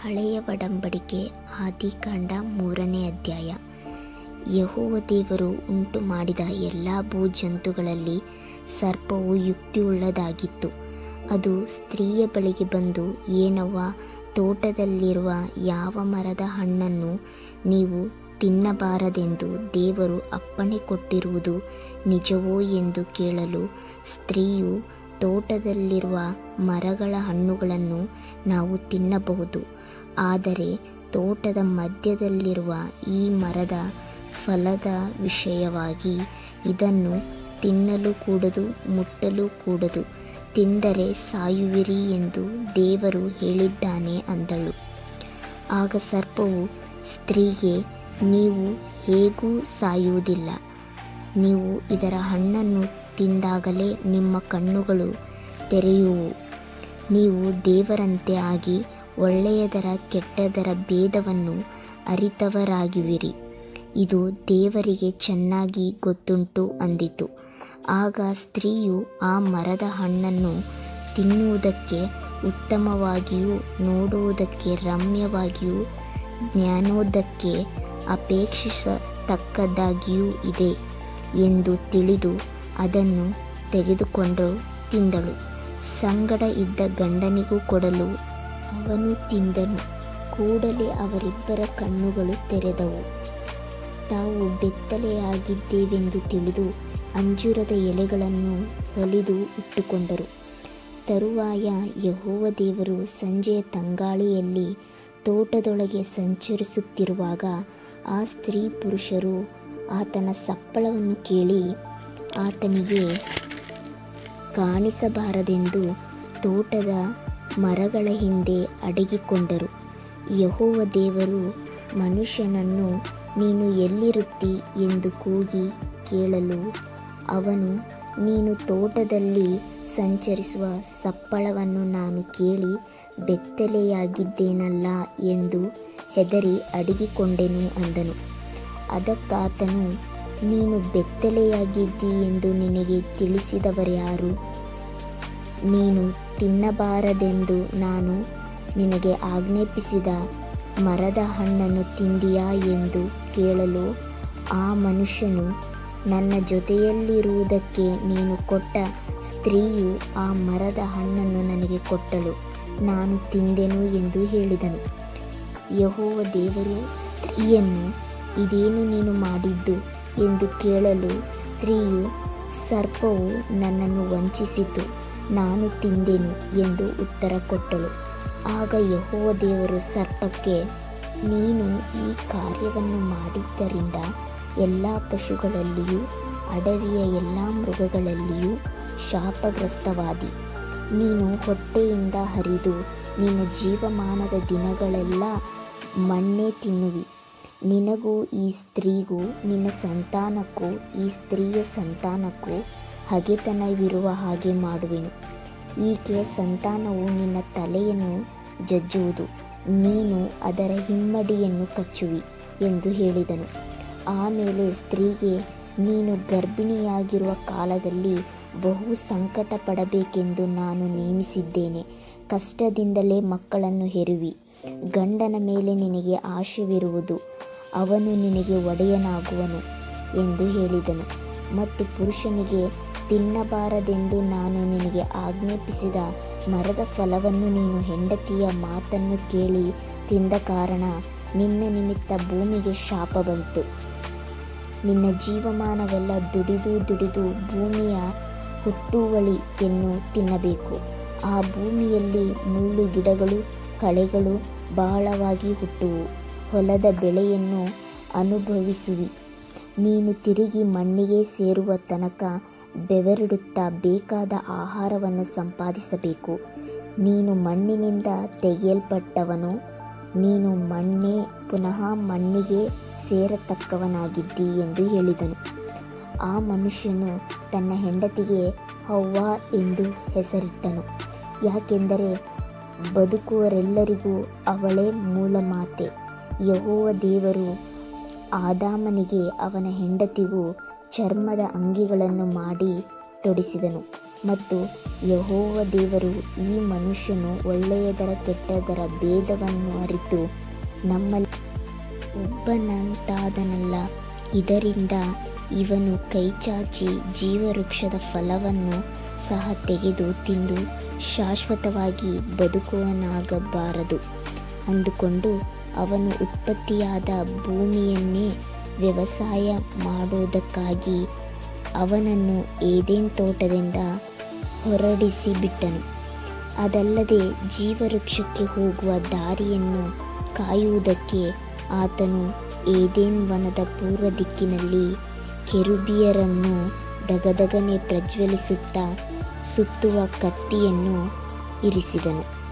ಹಳೆಯ ಒಡಂಬಡಿಕೆ ಆದಿಕಾಂಡ ಮೂರನೇ ಅಧ್ಯಾಯ ಯೆಹೋವ ದೇವರು ಉಂಟು ಮಾಡಿದ ಎಲ್ಲ ಭೂಜಂತುಗಳಲ್ಲಿ ಸರ್ಪವು ಯುಕ್ತಿಯುಳ್ಳದಾಗಿತ್ತು ಅದು ಸ್ತ್ರೀಯ ಬಳಿಗೆ ಬಂದು ಏನವ್ವ ತೋಟದಲ್ಲಿರುವ ಯಾವ ಮರದ ಹಣ್ಣನ್ನು ನೀವು ತಿನ್ನಬಾರದೆಂದು ದೇವರು ಅಪ್ಪಣೆ ಕೊಟ್ಟಿರುವುದು ನಿಜವೋ ಎಂದು ಕೇಳಲು ಸ್ತ್ರೀಯು ತೋಟದಲ್ಲಿರುವ ಮರಗಳ ಹಣ್ಣುಗಳನ್ನು ನಾವು ತಿನ್ನಬಹುದು ಆದರೆ ತೋಟದ ಮಧ್ಯದಲ್ಲಿರುವ ಈ ಮರದ ಫಲದ ವಿಷಯವಾಗಿ ಇದನ್ನು ತಿನ್ನಲು ಕೂಡದು ಮುಟ್ಟಲು ಕೂಡದು ತಿಂದರೆ ಸಾಯುವಿರಿ ಎಂದು ದೇವರು ಹೇಳಿದ್ದಾನೆ ಅಂದಳು ಆಗ ಸರ್ಪವು ಸ್ತ್ರೀಗೆ ನೀವು ಹೇಗೂ ಸಾಯುವುದಿಲ್ಲ ನೀವು ಇದರ ಹಣ್ಣನ್ನು ತಿಂದಾಗಲೇ ನಿಮ್ಮ ಕಣ್ಣುಗಳು ತೆರೆಯುವು ನೀವು ದೇವರಂತೆ ಆಗಿ ಒಳ್ಳೆಯದರ ಕೆಟ್ಟದರ ಭೇದವನ್ನು ಅರಿತವರಾಗುವಿರಿ ಇದು ದೇವರಿಗೆ ಚೆನ್ನಾಗಿ ಗೊತ್ತುಂಟು ಅಂದಿತು ಆಗ ಸ್ತ್ರೀಯು ಆ ಮರದ ಹಣ್ಣನ್ನು ತಿನ್ನುವುದಕ್ಕೆ ಉತ್ತಮವಾಗಿಯೂ ನೋಡುವುದಕ್ಕೆ ರಮ್ಯವಾಗಿಯೂ ಜ್ಞಾನೋದಕ್ಕೆ ಅಪೇಕ್ಷಿಸತಕ್ಕದ್ದಾಗಿಯೂ ಇದೆ ಎಂದು ತಿಳಿದು ಅದನ್ನು ತೆಗೆದುಕೊಂಡು ತಿಂದಳು ಸಂಗಡ ಇದ್ದ ಗಂಡನಿಗೂ ಕೊಡಲು ಅವನು ತಿಂದನು ಕೂಡಲೇ ಅವರಿಬ್ಬರ ಕಣ್ಣುಗಳು ತೆರೆದವು ತಾವು ಬೆತ್ತಲೆಯಾಗಿದ್ದೇವೆಂದು ತಿಳಿದು ಅಂಜೂರದ ಎಲೆಗಳನ್ನು ಹೊಲಿದು ಇಟ್ಟುಕೊಂಡರು ತರುವಾಯ ಯಹೋವ ದೇವರು ಸಂಜೆಯ ತಂಗಾಳಿಯಲ್ಲಿ ತೋಟದೊಳಗೆ ಸಂಚರಿಸುತ್ತಿರುವಾಗ ಆ ಸ್ತ್ರೀ ಪುರುಷರು ಆತನ ಸಪ್ಪಳವನ್ನು ಕೇಳಿ ಆತನಿಗೆ ಕಾಣಿಸಬಾರದೆಂದು ತೋಟದ ಮರಗಳ ಹಿಂದೆ ಅಡಗಿಕೊಂಡರು ಯಹೋವ ದೇವರು ಮನುಷ್ಯನನ್ನು ನೀನು ಎಲ್ಲಿರುತ್ತಿ ಎಂದು ಕೂಗಿ ಕೇಳಲು ಅವನು ನೀನು ತೋಟದಲ್ಲಿ ಸಂಚರಿಸುವ ಸಪ್ಪಳವನ್ನು ನಾನು ಕೇಳಿ ಬೆತ್ತಲೆಯಾಗಿದ್ದೇನಲ್ಲ ಎಂದು ಹೆದರಿ ಅಡಗಿಕೊಂಡೆನು ಅಂದನು ಅದಕ್ಕಾತನು ನೀನು ಬೆತ್ತಲೆಯಾಗಿದ್ದಿ ಎಂದು ನಿನಗೆ ತಿಳಿಸಿದವರ್ಯಾರು ನೀನು ತಿನ್ನಬಾರದೆಂದು ನಾನು ನಿನಗೆ ಆಜ್ಞಾಪಿಸಿದ ಮರದ ಹಣ್ಣನ್ನು ತಿಂದಿಯಾ ಎಂದು ಕೇಳಲು ಆ ಮನುಷ್ಯನು ನನ್ನ ಜೊತೆಯಲ್ಲಿರುವುದಕ್ಕೆ ನೀನು ಕೊಟ್ಟ ಸ್ತ್ರೀಯು ಆ ಮರದ ಹಣ್ಣನ್ನು ನನಗೆ ಕೊಟ್ಟಳು ನಾನು ತಿಂದೆನು ಎಂದು ಹೇಳಿದನು ಯಹೋವ ದೇವರು ಸ್ತ್ರೀಯನ್ನು ಇದೇನು ನೀನು ಮಾಡಿದ್ದು ಎಂದು ಕೇಳಲು ಸ್ತ್ರೀಯು ಸರ್ಪವು ನನ್ನನ್ನು ವಂಚಿಸಿತು ನಾನು ತಿಂದೆನು ಎಂದು ಉತ್ತರ ಕೊಟ್ಟಳು ಆಗ ಯಹೋವ ದೇವರು ಸರ್ಪಕ್ಕೆ ನೀನು ಈ ಕಾರ್ಯವನ್ನು ಮಾಡಿದ್ದರಿಂದ ಎಲ್ಲ ಪಶುಗಳಲ್ಲಿಯೂ ಅಡವಿಯ ಎಲ್ಲ ಮೃಗಗಳಲ್ಲಿಯೂ ಶಾಪಗ್ರಸ್ತವಾದಿ ನೀನು ಹೊಟ್ಟೆಯಿಂದ ಹರಿದು ನಿನ್ನ ಜೀವಮಾನದ ದಿನಗಳೆಲ್ಲ ಮಣ್ಣೇ ತಿನ್ನುವಿ ನಿನಗೂ ಈ ಸ್ತ್ರೀಗೂ ನಿನ್ನ ಸಂತಾನಕ್ಕೂ ಈ ಸ್ತ್ರೀಯ ಸಂತಾನಕ್ಕೂ ಹಗೆತನವಿರುವ ಹಾಗೆ ಮಾಡುವೆನು ಈಕೆಯ ಸಂತಾನವು ನಿನ್ನ ತಲೆಯನ್ನು ಜಜ್ಜುವುದು ನೀನು ಅದರ ಹಿಮ್ಮಡಿಯನ್ನು ಕಚ್ಚುವಿ ಎಂದು ಹೇಳಿದನು ಆಮೇಲೆ ಸ್ತ್ರೀಗೆ ನೀನು ಗರ್ಭಿಣಿಯಾಗಿರುವ ಕಾಲದಲ್ಲಿ ಬಹು ಸಂಕಟ ಪಡಬೇಕೆಂದು ನಾನು ನೇಮಿಸಿದ್ದೇನೆ ಕಷ್ಟದಿಂದಲೇ ಮಕ್ಕಳನ್ನು ಹೆರುವಿ ಗಂಡನ ಮೇಲೆ ನಿನಗೆ ಆಶೆವಿರುವುದು ಅವನು ನಿನಗೆ ಒಡೆಯನಾಗುವನು ಎಂದು ಹೇಳಿದನು ಮತ್ತು ಪುರುಷನಿಗೆ ತಿನ್ನಬಾರದೆಂದು ನಾನು ನಿನಗೆ ಆಜ್ಞಾಪಿಸಿದ ಮರದ ಫಲವನ್ನು ನೀನು ಹೆಂಡತಿಯ ಮಾತನ್ನು ಕೇಳಿ ತಿಂದ ಕಾರಣ ನಿನ್ನ ನಿಮಿತ್ತ ಭೂಮಿಗೆ ಶಾಪ ಬಂತು ನಿನ್ನ ಜೀವಮಾನವೆಲ್ಲ ದುಡಿದು ದುಡಿದು ಭೂಮಿಯ ಹುಟ್ಟುವಳಿಯನ್ನು ತಿನ್ನಬೇಕು ಆ ಭೂಮಿಯಲ್ಲಿ ಮುಳ್ಳು ಗಿಡಗಳು ಕಳೆಗಳು ಬಹಳವಾಗಿ ಹುಟ್ಟುವು ಹೊಲದ ಬೆಳೆಯನ್ನು ಅನುಭವಿಸುವಿ ನೀನು ತಿರುಗಿ ಮಣ್ಣಿಗೆ ಸೇರುವ ತನಕ ಬೆವರಿಡುತ್ತಾ ಬೇಕಾದ ಆಹಾರವನ್ನು ಸಂಪಾದಿಸಬೇಕು ನೀನು ಮಣ್ಣಿನಿಂದ ತೆಗೆಯಲ್ಪಟ್ಟವನು ನೀನು ಮಣ್ಣೇ ಪುನಃ ಮಣ್ಣಿಗೆ ಸೇರತಕ್ಕವನಾಗಿದ್ದಿ ಎಂದು ಹೇಳಿದನು ಆ ಮನುಷ್ಯನು ತನ್ನ ಹೆಂಡತಿಗೆ ಹವ್ವ ಎಂದು ಹೆಸರಿಟ್ಟನು ಯಾಕೆಂದರೆ ಬದುಕುವರೆಲ್ಲರಿಗೂ ಅವಳೇ ಮೂಲ ಮಾತೆ ಯಹೋವ ದೇವರು ಆದಾಮನಿಗೆ ಅವನ ಹೆಂಡತಿಗೂ ಚರ್ಮದ ಅಂಗಿಗಳನ್ನು ಮಾಡಿ ತೊಡಿಸಿದನು ಮತ್ತು ಯಹೋವ ದೇವರು ಈ ಮನುಷ್ಯನು ಒಳ್ಳೆಯದರ ಕೆಟ್ಟದರ ಭೇದವನ್ನು ಅರಿತು ನಮ್ಮಲ್ಲಿ ಒಬ್ಬನಂತಾದನಲ್ಲ ಇದರಿಂದ ಇವನು ಕೈಚಾಚಿ ಜೀವವೃಕ್ಷದ ಫಲವನ್ನು ಸಹ ತೆಗೆದು ತಿಂದು ಶಾಶ್ವತವಾಗಿ ಬದುಕುವನಾಗಬಾರದು ಅಂದುಕೊಂಡು ಅವನು ಉತ್ಪತ್ತಿಯಾದ ಭೂಮಿಯನ್ನೇ ವ್ಯವಸಾಯ ಮಾಡೋದಕ್ಕಾಗಿ ಅವನನ್ನು ಏದೇನ್ ತೋಟದಿಂದ ಹೊರಡಿಸಿ ಬಿಟ್ಟನು ಅದಲ್ಲದೆ ಜೀವವೃಕ್ಷಕ್ಕೆ ಹೋಗುವ ದಾರಿಯನ್ನು ಕಾಯುವುದಕ್ಕೆ ಆತನು ಏದೇನ್ ವನದ ಪೂರ್ವ ದಿಕ್ಕಿನಲ್ಲಿ ಕೆರುಬಿಯರನ್ನು ದಗದಗನೆ ಪ್ರಜ್ವಲಿಸುತ್ತಾ ಸುತ್ತುವ ಕತ್ತಿಯನ್ನು ಇರಿಸಿದನು